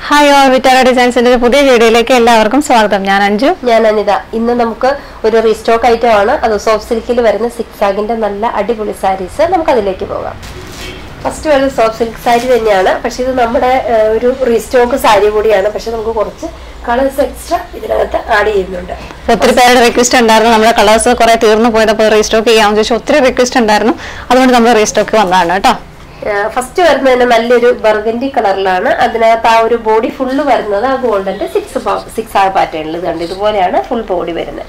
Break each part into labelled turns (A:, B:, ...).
A: Hi all Vitara ഡിസൈൻസിന്റെ ഒരു പുതിയ വീഡിയോയിലേക്ക് എല്ലാവർക്കും സ്വാഗതം ഞാൻ അഞ്ജു
B: ഞാൻ അനിത ഇന്ന് നമുക്ക് ഒരു റീസ്റ്റോക്ക് ഐറ്റം ആണ് അത് സോഫ്റ്റ് സിൽക്കിൽ വരുന്ന സിക്സ് ആഗിന്റെ നല്ല അടിപൊളി സാരീസ് നമുക്ക് അതിലേക്ക് പോകാം ഫസ്റ്റ് വരുന്നത് സോഫ്റ്റ് സിൽക്ക് സാരി തന്നെയാണ് പക്ഷെ ഇത് നമ്മുടെ ഏഹ്, ഒരു റീസ്റ്റോക്ക് സാരി കൂടിയാണ് പക്ഷെ നമുക്ക് കുറച്ച് കളേഴ്സ് എക്സ്ട്രാ ഇതിനകത്ത് ആഡ് ചെയ്യുന്നുണ്ട്
A: ഒത്തിരി പേരുടെ റിക്വസ്റ്റ് ഉണ്ടായിരുന്നു നമ്മുടെ കളേഴ്സ് കുറെ തീർന്നു പോയതപ്പോൾ റീസ്റ്റോക്ക് ചെയ്യാമെന്ന് ചോദിച്ചു ഒത്തിരി റിക്വസ്റ്റ് ഉണ്ടായിരുന്നു അതുകൊണ്ട് നമ്മൾ റീസ്റ്റോക്ക് വന്നതാണ് കേട്ടോ
B: ഫസ്റ്റ് വരുന്നത് തന്നെ നല്ലൊരു ബർഗൻഡി കളറിലാണ് അതിനകത്ത് ആ ഒരു ബോഡി ഫുള്ള് വരുന്നത് ആ ഗോൾഡന്റെ സിക്സ് സിക്സ് ആ പാറ്റേണിൽ കണ്ട് ഇതുപോലെയാണ് ഫുൾ ബോഡി വരുന്നത്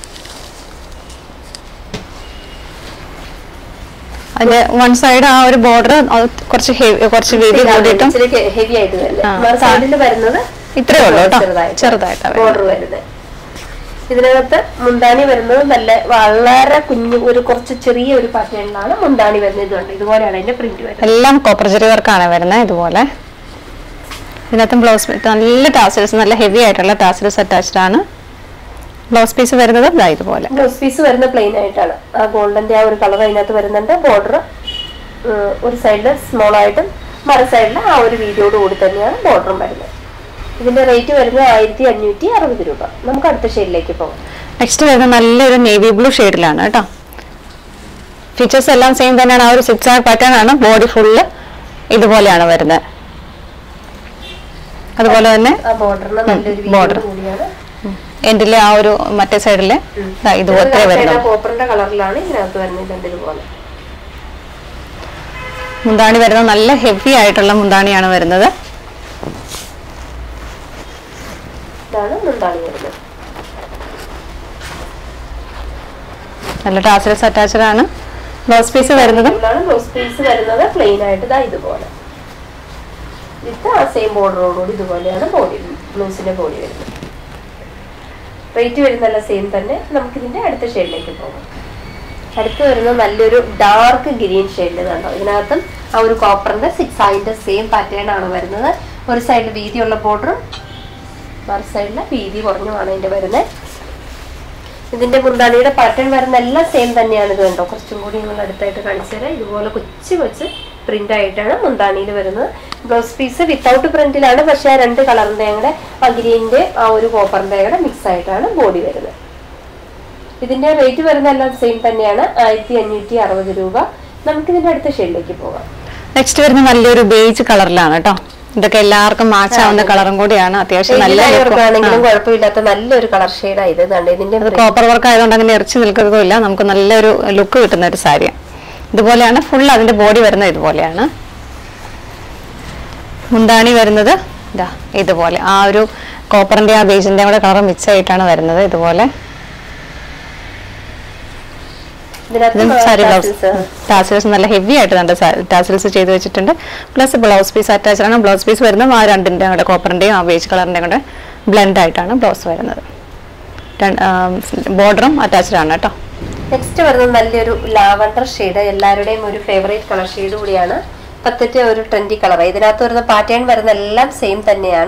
A: അതിന്റെ വൺ സൈഡ് ആ ഒരു ബോർഡർ കുറച്ച് heavy- കുറച്ച് വീതി കൂടിയിട്ടും
B: ഇച്ചിരി ഹെവി ആയിട്ട്
A: ആ,
B: വരുന്നത് സൈഡിൽ വരുന്നത്
A: ഇത്രേ ഉള്ളൂ കേട്ടോ ചെറുതായിട്ട്
B: ബോർഡർ വരുന്നത് ഇതിനകത്ത് മുന്താണി വരുന്നത് നല്ല വളരെ കുഞ്ഞു ഒരു കുറച്ച് ചെറിയ ഒരു പാറ്റേണിലാണ് മുന്താണി വരുന്നത് ഇതുണ്ട് ഇതുപോലെയാണ് അതിന്റെ പ്രിന്റ് വരുന്നത്
A: എല്ലാം കോപ്പർ ജെറി വർക്കാണ് വരുന്നത് ഇതുപോലെ ഇതിനകത്തും ബ്ലൗസ് നല്ല ടാസിൽസ് നല്ല ഹെവി ആയിട്ടുള്ള ടാസിൽസ് അറ്റാച്ച്ഡ് ആണ് ബ്ലൗസ് പീസ് വരുന്നത് ദാ ഇതുപോലെ
B: ബ്ലൗസ് പീസ് വരുന്ന പ്ലെയിൻ ആയിട്ടാണ് ആ ഗോൾഡന്റെ ആ ഒരു കളർ അതിനകത്ത് വരുന്നുണ്ട് ബോർഡർ ഒരു സൈഡിൽ സ്മോൾ ആയിട്ടും മറു സൈഡിൽ ആ ഒരു വീഡിയോട് കൂടി തന്നെയാണ് ബോർഡറും വരുന്നത് ഇതിന്റെ റേറ്റ് വരുന്നത് ആയിരത്തി അഞ്ഞൂറ്റി അറുപത് രൂപ നമുക്ക് അടുത്ത ഷെയ്ഡിലേക്ക് പോകാം
A: നെക്സ്റ്റ് വരുന്നത് നല്ലൊരു നേവി ബ്ലൂ ഷെയ്ഡിലാണ് കേട്ടോ ഫീച്ചേഴ്സ് എല്ലാം സെയിം തന്നെയാണ് ആ ഒരു സിക്സ് ആർ പാറ്റേൺ ആണ് ബോഡി ഫുള്ള് ഇതുപോലെയാണ് വരുന്നത് അതുപോലെ തന്നെ
B: ആ ബോർഡറിന് നല്ലൊരു
A: border.
B: വീഡിയോ കൂടിയാണ്
A: എൻഡിലെ ആ ഒരു മറ്റേ സൈഡിലെ ഇതുപോലത്തെ വരുന്നത്
B: കോപ്പറിന്റെ കളറിലാണ് ഇതിനകത്ത് വരുന്നത് ഇതുണ്ട് ഇതുപോലെ
A: മുന്താണി വരുന്നത് നല്ല ഹെവി ആയിട്ടുള്ള മുന്താണിയാണ് വരുന്നത്
B: ഇതാണ് മുന്താണി വരുന്നത്
A: നല്ല ടാസൽസ് അറ്റാച്ച്ഡ് ആണ് ബ്ലൗസ് പീസ് വരുന്നത്
B: ഇതാണ് ബ്ലൗസ് പീസ് വരുന്നത് പ്ലെയിൻ ആയിട്ട് ഇതാ ഇതുപോലെ ഇത് ആ സെയിം ബോർഡറോടുകൂടി ഇതുപോലെയാണ് ബോഡി ബ്ലൗസിന്റെ ബോഡി വരുന്നത് റേറ്റ് വരുന്നല്ല സെയിം തന്നെ നമുക്കിതിന്റെ അടുത്ത ഷെയ്ഡിലേക്ക് പോകാം അടുത്ത് വരുന്നത് നല്ലൊരു ഡാർക്ക് ഗ്രീൻ ഷെയ്ഡിൽ കണ്ടോ ഇതിനകത്തും ആ ഒരു കോപ്പറിന്റെ സിക്സ് ആയിന്റെ സെയിം പാറ്റേൺ ആണ് വരുന്നത് ഒരു സൈഡിൽ വീതിയുള്ള ബോർഡറും മറു സൈഡിൽ വീതി കുറഞ്ഞുമാണ് ഇതിന്റെ വരുന്നത് ഇതിന്റെ മുന്താണിയുടെ പാറ്റേൺ വരുന്ന എല്ലാം സെയിം തന്നെയാണ് ഇത് കണ്ടോ കുറച്ചും കൂടി നിങ്ങൾ അടുത്തായിട്ട് കാണിച്ചു തരാം ഇതുപോലെ കൊച്ചു കൊച്ച് പ്രിന്റ് ആയിട്ടാണ് മുന്താണിയിൽ വരുന്നത് ബ്ലൗസ് പീസ് വിത്തൗട്ട് പ്രിന്റിലാണ് പക്ഷേ ആ രണ്ട് കളറിന്റെ കൂടെ ആ ഗ്രീനിന്റെ ആ ഒരു കോപ്പറിന്റെ കൂടെ മിക്സ് ആയിട്ടാണ് ബോഡി വരുന്നത് ഇതിന്റെ റേറ്റ് വരുന്ന എല്ലാം സെയിം തന്നെയാണ് ആയിരത്തി അഞ്ഞൂറ്റി അറുപത് രൂപ നമുക്ക് ഇതിന്റെ അടുത്ത ഷെയ്ഡിലേക്ക് പോകാം
A: നെക്സ്റ്റ് വരുന്നത് നല്ലൊരു ബേജ് കളറിലാണ് കേട്ടോ ഇതൊക്കെ എല്ലാവർക്കും മാച്ച് ആവുന്ന കളറും കൂടിയാണ് അത്യാവശ്യം നല്ല look-
B: ആണെങ്കിലും കുഴപ്പമില്ലാത്ത നല്ലൊരു കളർ ഷെയ്ഡാണ് ഇത് കണ്ടോ ഇതിന്റെ
A: അത് കോപ്പർ വർക്ക് ആയതുകൊണ്ട് അങ്ങനെ ഇറച്ചി നിൽക്കുന്നതുമില്ല നമുക്ക് നല്ലൊരു ലുക്ക് കിട്ടുന്ന ഒരു സാരിയാണ് ഇതുപോലെയാണ് ഫുൾ അതിന്റെ ബോഡി വരുന്നത് ഇതുപോലെയാണ് മുന്താണി വരുന്നത് ഇതാ ഇതുപോലെ ആ ഒരു കോപ്പറിന്റെ ആ ബേജിന്റെ കൂടെ കളർ മിക്സ് ആയിട്ടാണ് വരുന്നത് ഇതുപോലെ
B: ഇതിനകത്ത്
A: ഇതും സാരി ബ്ലൗസ്
B: tassels.
A: ടാസിൽസ് നല്ല ഹെവി ആയിട്ട് നല്ല ടാസിൽസ് ചെയ്ത് വെച്ചിട്ടുണ്ട് പ്ലസ് ബ്ലൗസ് പീസ് അറ്റാച്ച് ആണ് ബ്ലൗസ് പീസ് വരുന്നത് ആ രണ്ടിന്റെ കൂടെ കോപ്പറിന്റെയും ആ ബേജ് കളറിന്റെയും കൂടെ ബ്ലെൻഡ് ആയിട്ടാണ് ബ്ലൗസ് വരുന്നത് ബോർഡറും അറ്റാച്ച്ഡ് ആണ് കേട്ടോ
B: നെക്സ്റ്റ് വരുന്നത് നല്ലൊരു ലാവണ്ടർ ഷെയ്ഡ് എല്ലാവരുടെയും ഒരു ഫേവറേറ്റ് കളർ ഷെയ്ഡ് കൂടിയാണ് പത്തറ്റ ഒരു ട്വന്റി കളർ ഇതിനകത്ത് വരുന്ന പാറ്റേൺ വരുന്ന എല്ലാം സെയിം തന്നെയാണ്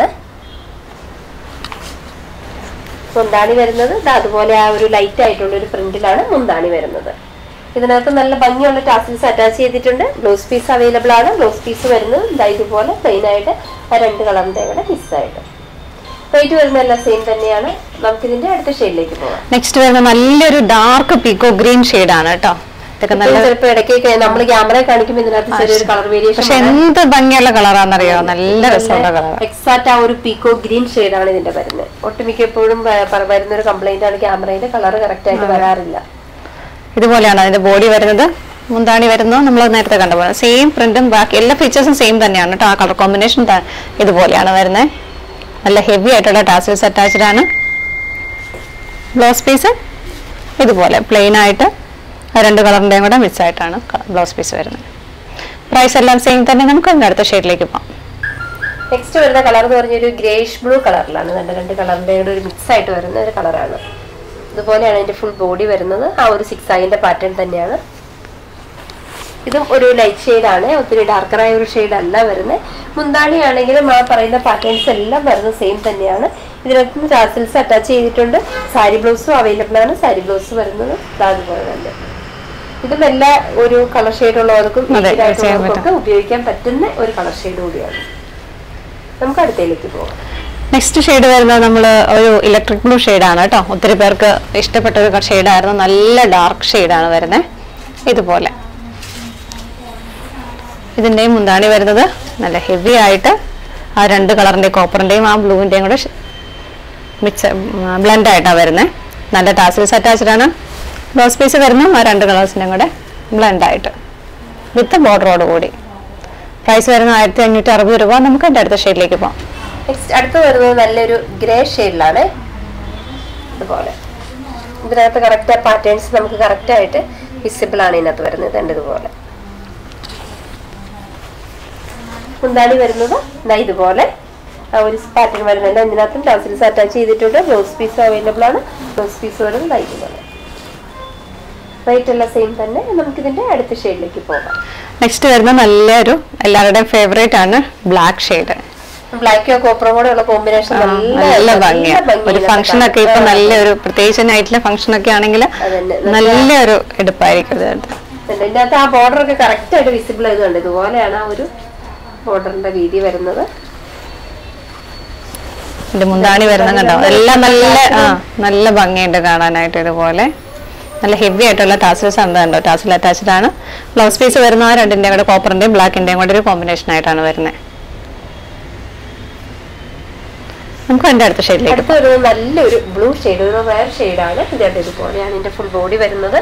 B: മുന്താണി വരുന്നത് ദാ അതുപോലെ ആ ഒരു ലൈറ്റ് ആയിട്ടുള്ള ഒരു പ്രിന്റിലാണ് മുന്താണി വരുന്നത് ഇതിനകത്ത് നല്ല ഭംഗിയുള്ള ടാസിൽസ് അറ്റാച്ച് ചെയ്തിട്ടുണ്ട് ബ്ലൗസ് പീസ് അവൈലബിൾ ആണ് ബ്ലൗസ് പീസ് വരുന്നത് ദാ ഇതുപോലെ പ്ലെയിൻ ആയിട്ട് ആ രണ്ട് കളറിന്റെ കൂടെ മിക്സ് ആയിട്ട് റേറ്റ് വരുന്നതെല്ലാം സെയിം തന്നെയാണ് നമുക്കിതിന്റെ അടുത്ത ഷെയ്ഡിലേക്ക് പോകാം
A: നെക്സ്റ്റ് വരുന്നത് നല്ലൊരു ഡാർക്ക് പീക്കോ ഗ്രീൻ ആണ് കേട്ടോ ഇതൊക്കെ നല്ല
B: ചിലപ്പോ ഇടയ്ക്ക് നമ്മൾ ക്യാമറ കാണിക്കുമ്പോൾ ഇതിനകത്ത് ചെറിയൊരു കളർ
A: പക്ഷെ
B: വേരിയേഷൻ
A: എന്ത് ഭംഗിയുള്ള കളറാണെന്നറിയോ നല്ല രസമുള്ള കളർ
B: എക്സാക്ട് ആ ഒരു പീക്കോ ഗ്രീൻ ആണ് ഇതിന്റെ വരുന്നത് ഒട്ടുമിക്ക എപ്പോഴും വരുന്ന ഒരു കംപ്ലൈന്റ് ആണ് ക്യാമറയുടെ കളർ കറക്റ്റ് ആയിട്ട് വരാറില്ല
A: ഇതുപോലെയാണ് അതിന്റെ ബോഡി വരുന്നത് മുന്താണി വരുന്നത് നമ്മൾ നേരത്തെ കണ്ട പോലെ സെയിം പ്രിന്റും ബാക്കി എല്ലാ ഫീച്ചേഴ്സും സെയിം തന്നെയാണ് കേട്ടോ ആ കളർ കോമ്പിനേഷൻ ഇതുപോലെയാണ് വരുന്നത് നല്ല ഹെവി ആയിട്ടുള്ള ടാസിൽസ് അറ്റാച്ച്ഡ് ആണ് ബ്ലൗസ് പീസ് ഇതുപോലെ പ്ലെയിൻ ആയിട്ട് ആ രണ്ട് കളറിന്റെയും കൂടെ മിക്സ് ആയിട്ടാണ് ബ്ലൗസ് പീസ് വരുന്നത് പ്രൈസ് എല്ലാം സെയിം തന്നെ നമുക്ക് അതിന്റെ അടുത്ത ഷെയ്ഡിലേക്ക് പോകാം
B: നെക്സ്റ്റ് വരുന്ന കളർ എന്ന് പറഞ്ഞൊരു ഗ്രേഷ് ബ്ലൂ കളറിലാണ് രണ്ട് രണ്ട് കളറിന്റെ കൂടെ ഒരു മിക്സ് ആയിട്ട് വരുന്ന ഒരു കളറാണ് ഇതുപോലെയാണ് അതിന്റെ ഫുൾ ബോഡി വരുന്നത് ആ ഒരു സിക്സ് ആയിന്റെ പാറ്റേൺ തന്നെയാണ് ഇതും ഒരു ലൈറ്റ് ഷെയ്ഡാണ് ഒത്തിരി ഡാർക്കറായ ഒരു ഷെയ്ഡ് അല്ല വരുന്നത് മുന്താണി ആണെങ്കിലും ആ പറയുന്ന പാറ്റേൺസ് എല്ലാം വരുന്നത് സെയിം തന്നെയാണ് ഇതിനകത്ത് ടാസിൽസ് അറ്റാച്ച് ചെയ്തിട്ടുണ്ട് സാരി ബ്ലൗസും അവൈലബിൾ ആണ് സാരി ബ്ലൗസ് വരുന്നത് ദാ അതുപോലെ തന്നെ ഇതും എല്ലാ ഒരു കളർ ഷെയ്ഡ് ഉള്ളവർക്കും
A: അതെ,
B: easy ആയിട്ടുള്ളവർക്കും
A: ചെയ്യാൻ
B: ഒക്കെ ഉപയോഗിക്കാൻ പറ്റുന്ന ഒരു കളർ ഷെയ്ഡ് കൂടിയാണ് നമുക്ക് അടുത്തയിലേക്ക് പോകാം
A: നെക്സ്റ്റ് ഷെയ്ഡ് വരുന്നത് നമ്മൾ ഒരു ഇലക്ട്രിക് ബ്ലൂ ഷെയ്ഡാണ് കേട്ടോ ഒത്തിരി പേർക്ക് ഇഷ്ടപ്പെട്ട ഒരു ഷെയ്ഡായിരുന്നു നല്ല ഡാർക്ക് ഷെയ്ഡാണ് വരുന്നത് ഇതുപോലെ ഇതിൻ്റെയും മുന്താണി വരുന്നത് നല്ല ഹെവി ആയിട്ട് ആ രണ്ട് കളറിൻ്റെ കോപ്പറിൻ്റെയും ആ ബ്ലൂവിൻ്റെയും കൂടെ മിക്സ് ബ്ലെൻഡ് ആയിട്ടാണ് വരുന്നത് നല്ല ടാസിൽസ് അറ്റാച്ച്ഡ് ആണ് ബ്ലൗസ് പീസ് വരുന്ന ആ രണ്ട് കളേഴ്സിൻ്റെയും കൂടെ ബ്ലെൻഡ് ആയിട്ട് വിത്ത് ബോർഡറോട് കൂടി പ്രൈസ് വരുന്ന ആയിരത്തി അഞ്ഞൂറ്റി അറുപത് രൂപ നമുക്ക് എൻ്റെ അടുത്ത ഷെയ്ഡിലേക്ക് പോകാം
B: നെക്സ്റ്റ് അടുത്ത് വരുന്നത് നല്ലൊരു ഗ്രേ ഷെയ്ഡിലാണ് ഇതുപോലെ ഇതിനകത്ത് കറക്റ്റ് പാറ്റേൺസ് നമുക്ക് കറക്റ്റ് ആയിട്ട് വിസിബിൾ ആണ് ഇതിനകത്ത് വരുന്നത് ഇതുണ്ട് ഇതുപോലെ മുന്താണി വരുന്നത് ദാ ഇതുപോലെ ആ ഒരു പാറ്റേൺ വരുന്നുണ്ട് ഇതിനകത്തും ടൗസിൽസ് അറ്റാച്ച് ചെയ്തിട്ടുണ്ട് ബ്ലൗസ് പീസ് അവൈലബിൾ ആണ് ബ്ലൗസ് പീസ് വരുന്നത് ദാ ഇതുപോലെ റേറ്റ് എല്ലാം സെയിം തന്നെ നമുക്കിതിന്റെ അടുത്ത ഷെയ്ഡിലേക്ക് പോകാം
A: നെക്സ്റ്റ് വരുന്ന നല്ലൊരു എല്ലാവരുടെയും ഫേവറേറ്റ് ആണ് ബ്ലാക്ക് ഷെയ്ഡ്
B: ബ്ലാക്കോ കോപ്പറും കൂടെ ഉള്ള കോമ്പിനേഷൻ
A: നല്ല ഭംഗിയാണ് ഒരു ഫംഗ്ഷൻ ഒക്കെ ഇപ്പൊ നല്ലൊരു പ്രത്യേകിച്ച് നൈറ്റിലെ ഫംഗ്ഷൻ ഒക്കെ ആണെങ്കിൽ
B: അതന്നെ.
A: നല്ലൊരു എടുപ്പായിരിക്കും ഇത്
B: ഇതിന്റെ അകത്ത് ആ ബോർഡർ ഒക്കെ കറക്റ്റ് ആയിട്ട് വിസിബിൾ ആയതുകൊണ്ട് ഇതുപോലെയാണ് ആ ഒരു ബോർഡറിന്റെ വീതി വരുന്നത്
A: ഇതിന്റെ മുന്താണി വരുന്ന കണ്ടോ എല്ലാം നല്ല ആ നല്ല ഭംഗിയുണ്ട് കാണാനായിട്ട് ഇതുപോലെ നല്ല ഹെവി ആയിട്ടുള്ള ടാസിൽസ് ആണ് കണ്ടോ ടാസിൽ അറ്റാച്ച്ഡ് ആണ് ബ്ലൗസ് പീസ് വരുന്ന ആ രണ്ടിന്റെയും കൂടെ കോപ്പറിന്റെയും ബ്ലാക്കിന്റെയും കൂടെ ഒരു കോമ്പിനേഷൻ ആയിട്ടാണ് വരുന്നത് നമുക്ക് എൻ്റെ അടുത്ത ഷെയ്ഡിലേക്ക്
B: അടുത്ത ഒരു നല്ലൊരു ബ്ലൂ ഷെയ്ഡ് ഒരു റയർ ഷെയ്ഡാണ് ഇതിന്റെ ഇതുപോലെയാണ് ഇതിന്റെ ഫുൾ ബോഡി വരുന്നത്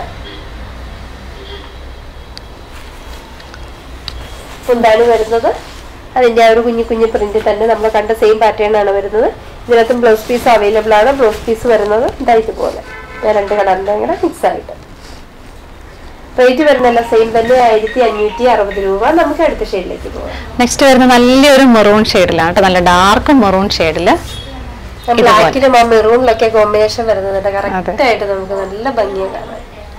B: മുന്താണി വരുന്നത് അതിന്റെ ആ ഒരു കുഞ്ഞു കുഞ്ഞു പ്രിന്റ് തന്നെ നമ്മൾ കണ്ട സെയിം പാറ്റേൺ ആണ് വരുന്നത് ഇതിനകത്തും ബ്ലൗസ് പീസ് അവൈലബിൾ ആണ് ബ്ലൗസ് പീസ് വരുന്നത് ഇതാ ഇതുപോലെ ഞാൻ രണ്ട് കളറിന്റെ കൂടെ മിക്സ് ആയിട്ട് റേറ്റ് വരുന്നല്ല സെയിം തന്നെ ആയിരത്തി അഞ്ഞൂറ്റി അറുപത് രൂപ നമുക്ക് അടുത്ത ഷെയ്ഡിലേക്ക് പോകാം
A: നെക്സ്റ്റ് വരുന്ന നല്ലൊരു മെറൂൺ ഷെയ്ഡിലാണ് കേട്ടോ നല്ല ഡാർക്ക് മെറൂൺ ഷെയ്ഡിൽ
B: ബ്ലാക്കിലും ആ മെറൂണിലൊക്കെ കോമ്പിനേഷൻ വരുന്നത് കറക്റ്റ് ആയിട്ട് നമുക്ക് നല്ല ഭംഗിയെ കാണാം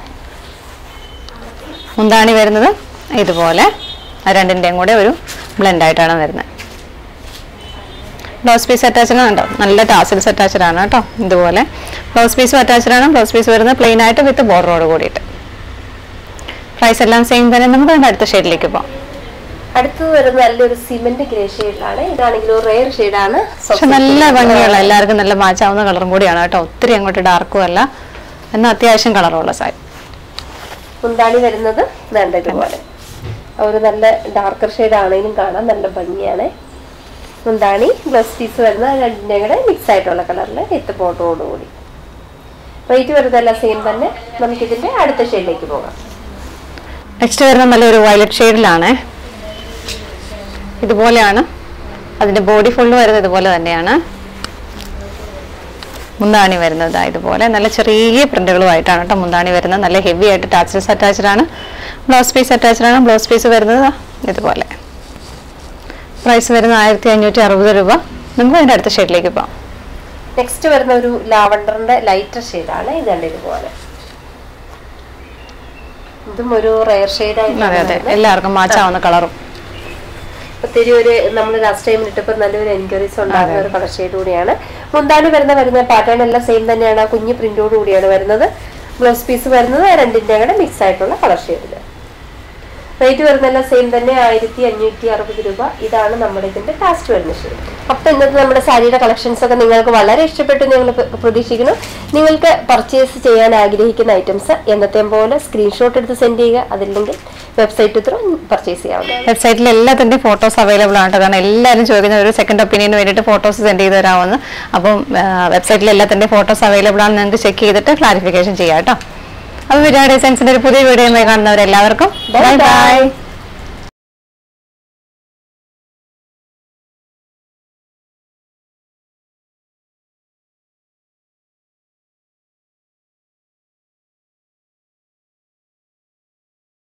A: മുന്താണി വരുന്നത് ഇതുപോലെ ആ രണ്ടിൻ്റെയും കൂടെ ഒരു ബ്ലെൻഡ് ആയിട്ടാണ് വരുന്നത് ബ്ലൗസ് പീസ് അറ്റാച്ച്ഡ് ഉണ്ടോ നല്ല ടാസിൽസ് അറ്റാച്ച്ഡ് ആണ് കേട്ടോ ഇതുപോലെ ബ്ലൗസ് പീസും അറ്റാച്ച്ഡ് ആണ് ബ്ലൗസ് പീസ് വരുന്നത് പ്ലെയിൻ ആയിട്ട് വിത്ത് ബോർഡറോട് കൂടിയിട്ട് പ്രൈസ് എല്ലാം സെയിം തന്നെ നമുക്ക് അതിൻ്റെ അടുത്ത ഷെയ്ഡിലേക്ക് പോകാം
B: അടുത്തത് വരുന്നത് നല്ലൊരു സിമെന്റ് ഗ്രേ ഷെയ്ഡിലാണ് ഇതാണെങ്കിൽ ഒരു റെയർ ഷെയ്ഡാണ്
A: പക്ഷെ നല്ല ഭംഗിയുള്ള എല്ലാവർക്കും നല്ല മാച്ചാവുന്ന കളറും കൂടിയാണ് കേട്ടോ ഒത്തിരി അങ്ങോട്ട് ഡാർക്കും അല്ല എന്നാൽ അത്യാവശ്യം കളറുള്ള സാരി
B: മുന്താണി വരുന്നത് വേണ്ട ഇതുപോലെ ആ ഒരു നല്ല ഡാർക്കർ ഷെയ്ഡ് ആണെങ്കിലും കാണാൻ നല്ല ഭംഗിയാണ് മുന്താണി ബ്ലൗസ് പീസ് വരുന്ന രണ്ടിൻ്റെ കൂടെ മിക്സ് ആയിട്ടുള്ള കളറിൽ വിത്ത് ബോട്ടോടുകൂടി റേറ്റ് വരുന്നതെല്ലാം സെയിം തന്നെ നമുക്കിതിന്റെ അടുത്ത ഷെയ്ഡിലേക്ക് പോകാം
A: നെക്സ്റ്റ് വരുന്ന നല്ലൊരു വയലറ്റ് ഷെയ്ഡിലാണ് ഇതുപോലെയാണ് അതിന്റെ ബോഡി ഫുള്ള് വരുന്നത് ഇതുപോലെ തന്നെയാണ് മുന്താണി വരുന്നത് ദാ ഇതുപോലെ നല്ല ചെറിയ പ്രിന്റുകളുമായിട്ടാണ് കേട്ടോ മുന്താണി വരുന്നത് നല്ല ഹെവി ആയിട്ട് ടാച്ചസ് അറ്റാച്ച്ഡ് ആണ് ബ്ലൗസ് പീസ് അറ്റാച്ച്ഡ് ആണ് ബ്ലൗസ് പീസ് വരുന്നത് ദാ ഇതുപോലെ പ്രൈസ് വരുന്നത് ആയിരത്തി അഞ്ഞൂറ്റി അറുപത് രൂപ നമുക്ക് അതിൻ്റെ അടുത്ത ഷെയ്ഡിലേക്ക് പോകാം
B: നെക്സ്റ്റ് വരുന്ന ഒരു ലാവണ്ടറിന്റെ ലൈറ്റർ ഷെയ്ഡാണ് ഇത് കണ്ട ഇതുപോലെ ഇതും ഒരു റെയർ ഷെയ്ഡ്
A: അതെ അതെ എല്ലാവർക്കും മാച്ചാവുന്ന കളറും
B: ഒത്തിരി ഒരു നമ്മൾ ലാസ്റ്റ് ടൈം ഇട്ടപ്പോൾ നല്ലൊരു എൻക്വയറീസ് ഉണ്ടാകുന്ന ഒരു കളർ ഷെയ്ഡ് കൂടിയാണ് മുന്താണി വരുന്ന വരുന്ന പാറ്റേൺ എല്ലാം സെയിം തന്നെയാണ് ആ കുഞ്ഞു പ്രിന്റോട് കൂടിയാണ് വരുന്നത് ബ്ലൗസ് പീസ് വരുന്നത് ആ രണ്ടിന്റെ കൂടെ മിക്സ് ആയിട്ടുള്ള കളർ ഷെയ്ഡിൽ റേറ്റ് വരുന്നതെല്ലാം സെയിം തന്നെ ആയിരത്തി അഞ്ഞൂറ്റി അറുപത് രൂപ ഇതാണ് നമ്മുടെ ഇതിന്റെ ലാസ്റ്റ് വരുന്ന ഷെയ്ഡ് അപ്പൊ ഇന്നത്തെ നമ്മുടെ സാരിയുടെ കളക്ഷൻസ് ഒക്കെ നിങ്ങൾക്ക് വളരെ ഇഷ്ടപ്പെട്ടു നിങ്ങൾ പ്ര- പ്രതീക്ഷിക്കുന്നു നിങ്ങൾക്ക് പർച്ചേസ് ചെയ്യാൻ ആഗ്രഹിക്കുന്ന ഐറ്റംസ് എന്നത്തെയും പോലെ സ്ക്രീൻഷോട്ട് എടുത്ത് സെൻഡ് ചെയ്യുക അതില്ലെങ്കിൽ വെബ്സൈറ്റ് ത്രൂ പർച്ചേസ് ചെയ്യാവുന്നതാണ്
A: വെബ്സൈറ്റിൽ എല്ലാത്തിൻ്റെയും ഫോട്ടോസ് അവൈലബിൾ ആണ് കേട്ടോ. കാരണം എല്ലാവരും ചോദിക്കുന്ന ഒരു സെക്കൻഡ് ഒപ്പീനിയന് വേണ്ടിയിട്ട് ഫോട്ടോസ് സെൻഡ് ചെയ്ത് തരാമെന്ന് അപ്പം വെബ്സൈറ്റിൽ എല്ലാത്തിൻ്റെയും ഫോട്ടോസ് അവൈലബിൾ ആണ് നിങ്ങൾക്ക് ചെക്ക് ചെയ്തിട്ട് ക്ലാരിഫിക്കേഷൻ ചെയ്യാം കേട്ടോ അപ്പോൾ വിരാട് ഡിസൈൻസിൻ്റെ ഒരു പുതിയ വീഡിയോയുമായി കാണുന്നവരെല്ലാവർക്കും ബൈ ബൈ